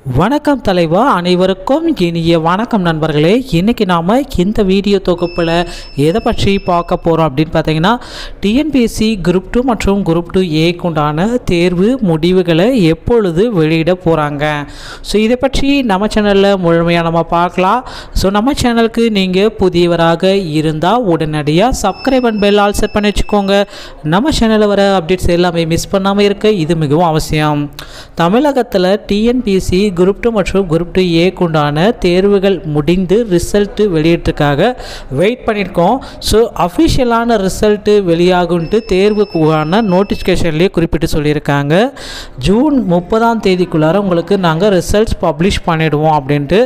வணக்கம் தலைவா அனைவருக்கும் இனிய வணக்கம் நண்பர்களே இன்றைக்கி நாம் இந்த வீடியோ தொகுப்பில் எதை பற்றி பார்க்க போகிறோம் அப்படின்னு பார்த்தீங்கன்னா டிஎன்பிஎஸ்சி குரூப் டூ மற்றும் குரூப் டூ ஏக்குண்டான தேர்வு முடிவுகளை எப்பொழுது வெளியிட போகிறாங்க ஸோ இதை பற்றி நம்ம சேனலில் முழுமையாக நம்ம பார்க்கலாம் ஸோ நம்ம சேனலுக்கு நீங்கள் புதியவராக இருந்தால் உடனடியாக subscribe and bell all set பண்ணி வச்சுக்கோங்க நம்ம சேனலில் வர அப்டேட்ஸ் எல்லாமே மிஸ் பண்ணாமல் இருக்க இது மிகவும் அவசியம் தமிழகத்தில் டிஎன்பிஎஸ்சி குரூப் டூ மற்றும் குரூப் டூ ஏக்குண்டான தேர்வுகள் முடிந்து ரிசல்ட்டு வெளியிட்டுருக்காக வெயிட் பண்ணியிருக்கோம் ஸோ அஃபிஷியலான ரிசல்ட்டு வெளியாகுன்ட்டு தேர்வுக்கான நோட்டிஃபிகேஷன்லேயே குறிப்பிட்டு சொல்லியிருக்காங்க ஜூன் முப்பதாம் தேதிக்குள்ளார உங்களுக்கு நாங்கள் ரிசல்ட்ஸ் பப்ளிஷ் பண்ணிடுவோம் அப்படின்ட்டு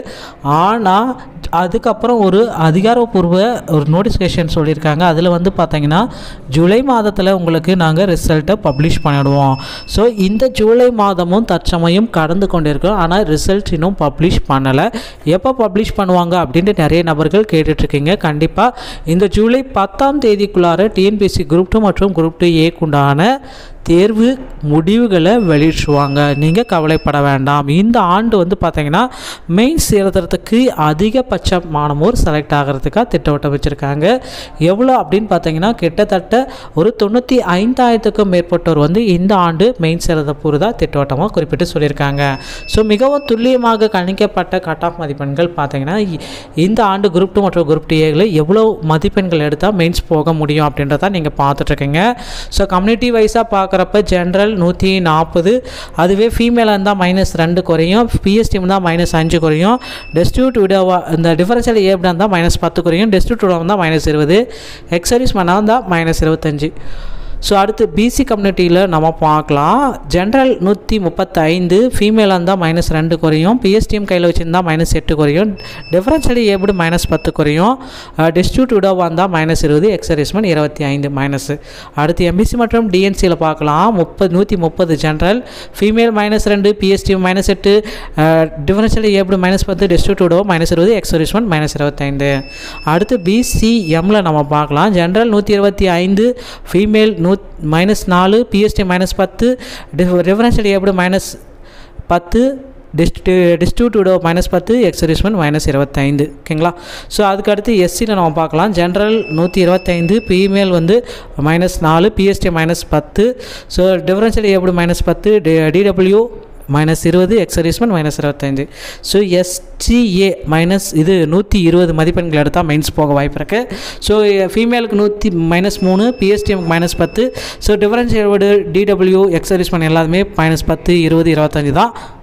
ஆனால் அதுக்கப்புறம் ஒரு அதிகாரப்பூர்வ ஒரு நோட்டிஃபிகேஷன் சொல்லியிருக்காங்க அதில் வந்து பார்த்தீங்கன்னா ஜூலை மாதத்தில் உங்களுக்கு நாங்கள் ரிசல்ட்டை பப்ளிஷ் பண்ணிடுவோம் ஸோ இந்த ஜூலை மாதமும் தற்சமயம் கடந்து கொண்டிருக்கோம் ஆனால் ரிசல்ட் இன்னும் பப்ளிஷ் பண்ணலை எப்போ பப்ளிஷ் பண்ணுவாங்க அப்படின்ட்டு நிறைய நபர்கள் கேட்டுட்ருக்கீங்க கண்டிப்பாக இந்த ஜூலை பத்தாம் தேதிக்குள்ளார டிஎன்பிஎஸ்சி குரூப் டூ மற்றும் குரூப் டூ ஏக்குண்டான தேர்வு முடிவுகளை வெளியிடுவாங்க நீங்கள் கவலைப்பட வேண்டாம் இந்த ஆண்டு வந்து பார்த்தீங்கன்னா மெயின்ஸ் எழுதுறதுக்கு அதிகபட்ச மாணவர் செலக்ட் ஆகிறதுக்காக திட்டவட்டம் வச்சுருக்காங்க எவ்வளோ அப்படின்னு பார்த்தீங்கன்னா கிட்டத்தட்ட ஒரு தொண்ணூற்றி ஐந்தாயிரத்துக்கும் மேற்பட்டோர் வந்து இந்த ஆண்டு மெயின்ஸ் எழுத போகிறதா திட்டவட்டமாக குறிப்பிட்டு சொல்லியிருக்காங்க ஸோ மிகவும் துல்லியமாக கணிக்கப்பட்ட கட் ஆஃப் மதிப்பெண்கள் பார்த்தீங்கன்னா இ- இந்த ஆண்டு குரூப் டூ மற்றும் குரூப் டிஏவில் எவ்வளோ மதிப்பெண்கள் எடுத்தால் மெயின்ஸ் போக முடியும் அப்படின்றத நீங்கள் பார்த்துட்ருக்கீங்க ஸோ கம்யூனிட்டி வைஸாக பார்க்குறப்ப ஜென்ரல் நூற்றி நாற்பது அதுவே ஃபீமேலாக இருந்தால் மைனஸ் ரெண்டு குறையும் பிஎஸ்டி இருந்தால் மைனஸ் அஞ்சு குறையும் டெஸ்டியூட் விடவா இந்த டிஃபரன்ஷியல் ஏப்டாக இருந்தால் மைனஸ் பத்து குறையும் டெஸ்டியூட் விடவா இருந்தால் மைனஸ் இருபது எக்ஸரிஸ் பண்ணால் இருந்தால் மைனஸ் இருபத்தஞ்சு ஸோ அடுத்து பிசி கம்யூனிட்டியில் நம்ம பார்க்கலாம் ஜென்ரல் நூற்றி முப்பத்தைந்து ஃபீமேலாக இருந்தால் மைனஸ் ரெண்டு குறையும் பிஎஸ்டிஎம் கையில் வச்சுருந்தா மைனஸ் எட்டு குறையும் டிஃபரன்ஷியலி ஏபிடு மைனஸ் பத்து குறையும் டிஸ்ட்ரிபியூட் விடோவாக இருந்தால் மைனஸ் இருபது எக்ஸரிஸ்மெண்ட் இருபத்தி ஐந்து மைனஸ் அடுத்து எம்பிசி மற்றும் டிஎன்சியில் பார்க்கலாம் முப்பது நூற்றி முப்பது ஜென்ரல் ஃபீமேல் மைனஸ் ரெண்டு பிஎஸ்டிஎம் மைனஸ் எட்டு டிஃபரன்ஷியலி ஏபிடு மைனஸ் பத்து டிஸ்ட்ரிபியூட் விடோ மைனஸ் இருபது எக்ஸரிஸ்மெண்ட் மைனஸ் இருபத்தைந்து அடுத்து பிசிஎம்மில் நம்ம பார்க்கலாம் ஜென்ரல் நூற்றி இருபத்தி ஐந்து ஃபீமேல் நூ மைனஸ் நாலு பிஎஸ்டி மைனஸ் பத்து ரெஃபரன்ஷியல் ஏபிடு மைனஸ் பத்து டிஸ்டி டிஸ்ட்ரிபியூட் விடோ மைனஸ் பத்து எக்ஸரிஸ்மெண்ட் மைனஸ் இருபத்தைந்து ஓகேங்களா ஸோ அதுக்கு அடுத்து எஸ்சியில் நம்ம பார்க்கலாம் ஜென்ரல் நூற்றி இருபத்தைந்து ஃபீமேல் வந்து மைனஸ் நாலு பிஎஸ்டி மைனஸ் பத்து ஸோ டிஃபரன்ஷியல் ஏபிடு மைனஸ் பத்து டிடபிள்யூ மைனஸ் இருபது எக்ஸரிஸ்மெண்ட் மைனஸ் இருபத்தஞ்சு ஸோ எஸ்டிஏ மைனஸ் இது நூற்றி இருபது மதிப்பெண்கள் எடுத்தால் மைனஸ் போக வாய்ப்பு இருக்குது ஸோ ஃபீமேலுக்கு நூற்றி மைனஸ் மூணு பிஎஸ்டிஎம்க்கு மைனஸ் பத்து ஸோ டிஃபரன்ஷியல் டிடபிள்யூ எக்ஸரிஸ்மெண்ட் எல்லாத்துமே மைனஸ் பத்து இருபது இருபத்தஞ்சு தான்